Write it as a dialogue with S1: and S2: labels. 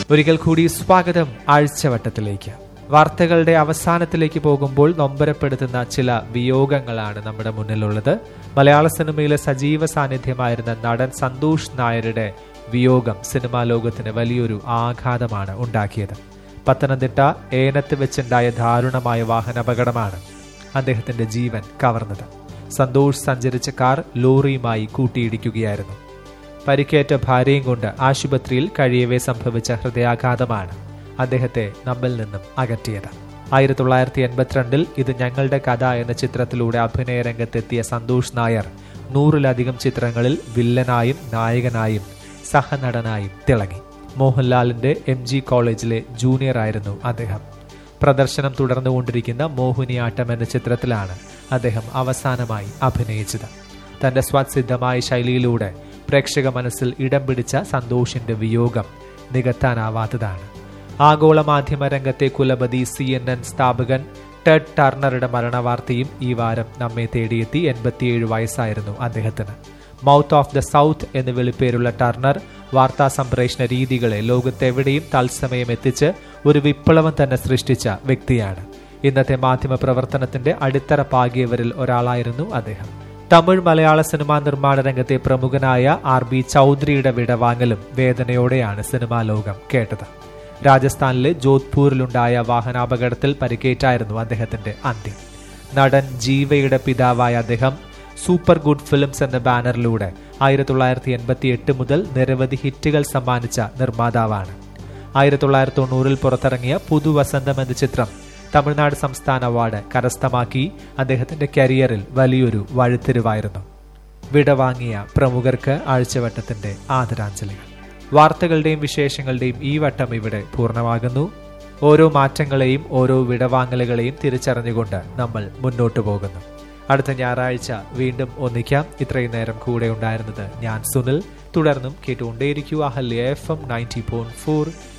S1: ഒരിക്കൽ കൂടി സ്വാഗതം ആഴ്ചവട്ടത്തിലേക്ക് വാർത്തകളുടെ അവസാനത്തിലേക്ക് പോകുമ്പോൾ നൊമ്പരപ്പെടുത്തുന്ന ചില വിയോഗങ്ങളാണ് നമ്മുടെ മുന്നിലുള്ളത് മലയാള സിനിമയിലെ സജീവ സാന്നിധ്യമായിരുന്ന നടൻ സന്തോഷ് നായരുടെ വിയോഗം സിനിമാ ലോകത്തിന് വലിയൊരു ആഘാതമാണ് ഉണ്ടാക്കിയത് പത്തനംതിട്ട ഏനത്ത് വെച്ചുണ്ടായ ദാരുണമായ വാഹനാപകടമാണ് അദ്ദേഹത്തിന്റെ ജീവൻ കവർന്നത് സന്തോഷ് സഞ്ചരിച്ച കാർ ലോറിയുമായി കൂട്ടിയിടിക്കുകയായിരുന്നു പരിക്കേറ്റ ഭാര്യയും കൊണ്ട് ആശുപത്രിയിൽ കഴിയവേ സംഭവിച്ച ഹൃദയാഘാതമാണ് അദ്ദേഹത്തെ നമ്മിൽ നിന്നും അകറ്റിയത് ആയിരത്തി തൊള്ളായിരത്തി എൺപത്തിരണ്ടിൽ ഇത് ഞങ്ങളുടെ കഥ എന്ന ചിത്രത്തിലൂടെ അഭിനയ രംഗത്തെത്തിയ സന്തോഷ് നായർ നൂറിലധികം ചിത്രങ്ങളിൽ വില്ലനായും നായകനായും സഹനടനായും തിളങ്ങി മോഹൻലാലിന്റെ എം ജി കോളേജിലെ ജൂനിയർ ആയിരുന്നു അദ്ദേഹം പ്രദർശനം തുടർന്നുകൊണ്ടിരിക്കുന്ന മോഹിനിയാട്ടം എന്ന ചിത്രത്തിലാണ് അദ്ദേഹം അവസാനമായി അഭിനയിച്ചത് തന്റെ സ്വസിദ്ധമായ ശൈലിയിലൂടെ പ്രേക്ഷക മനസ്സിൽ ഇടം പിടിച്ച സന്തോഷിന്റെ വിയോഗം നികത്താനാവാത്തതാണ് ആഗോള മാധ്യമ രംഗത്തെ കുലപതി സി എൻ എൻ സ്ഥാപകൻ ടെഡ് ടർണറുടെ മരണവാർത്തയും ഈ വാരം നമ്മെ തേടിയെത്തി എൺപത്തിയേഴ് വയസ്സായിരുന്നു അദ്ദേഹത്തിന് മൗത്ത് ഓഫ് ദ സൗത്ത് എന്ന് വിളിപ്പേരുള്ള ടർണർ വാർത്താ സംപ്രേഷണ രീതികളെ ലോകത്തെവിടെയും തത്സമയം എത്തിച്ച് ഒരു വിപ്ലവം തന്നെ സൃഷ്ടിച്ച വ്യക്തിയാണ് ഇന്നത്തെ മാധ്യമ പ്രവർത്തനത്തിന്റെ അടിത്തറ പാകിയവരിൽ ഒരാളായിരുന്നു അദ്ദേഹം തമിഴ് മലയാള സിനിമാ നിർമ്മാണ രംഗത്തെ പ്രമുഖനായ ആർ ബി ചൌധരിയുടെ വിടവാങ്ങലും വേദനയോടെയാണ് സിനിമാ ലോകം കേട്ടത് രാജസ്ഥാനിലെ ജോധ്പൂരിലുണ്ടായ വാഹനാപകടത്തിൽ പരിക്കേറ്റായിരുന്നു അദ്ദേഹത്തിന്റെ അന്ത്യം നടൻ ജീവയുടെ പിതാവായ അദ്ദേഹം സൂപ്പർ ഗുഡ് ഫിലിംസ് എന്ന ബാനറിലൂടെ ആയിരത്തി തൊള്ളായിരത്തി എൺപത്തി എട്ട് മുതൽ നിരവധി ഹിറ്റുകൾ സമ്മാനിച്ച നിർമ്മാതാവാണ് ആയിരത്തി തൊള്ളായിരത്തി തൊണ്ണൂറിൽ പുറത്തിറങ്ങിയ പുതുവസന്തം എന്ന ചിത്രം തമിഴ്നാട് സംസ്ഥാന അവാർഡ് കരസ്ഥമാക്കി അദ്ദേഹത്തിന്റെ കരിയറിൽ വലിയൊരു വഴിത്തിരിവായിരുന്നു വിടവാങ്ങിയ പ്രമുഖർക്ക് ആഴ്ചവട്ടത്തിന്റെ ആദരാഞ്ജലികൾ വാർത്തകളുടെയും വിശേഷങ്ങളുടെയും ഈ വട്ടം ഇവിടെ പൂർണ്ണമാകുന്നു ഓരോ മാറ്റങ്ങളെയും ഓരോ വിടവാങ്ങലുകളെയും തിരിച്ചറിഞ്ഞുകൊണ്ട് നമ്മൾ മുന്നോട്ടു പോകുന്നു അടുത്ത ഞായറാഴ്ച വീണ്ടും ഒന്നിക്കാം ഇത്രയും നേരം കൂടെ ഉണ്ടായിരുന്നത് ഞാൻ സുനിൽ തുടർന്നും കേട്ടുകൊണ്ടേയിരിക്കുക Ahalya F M ninety point four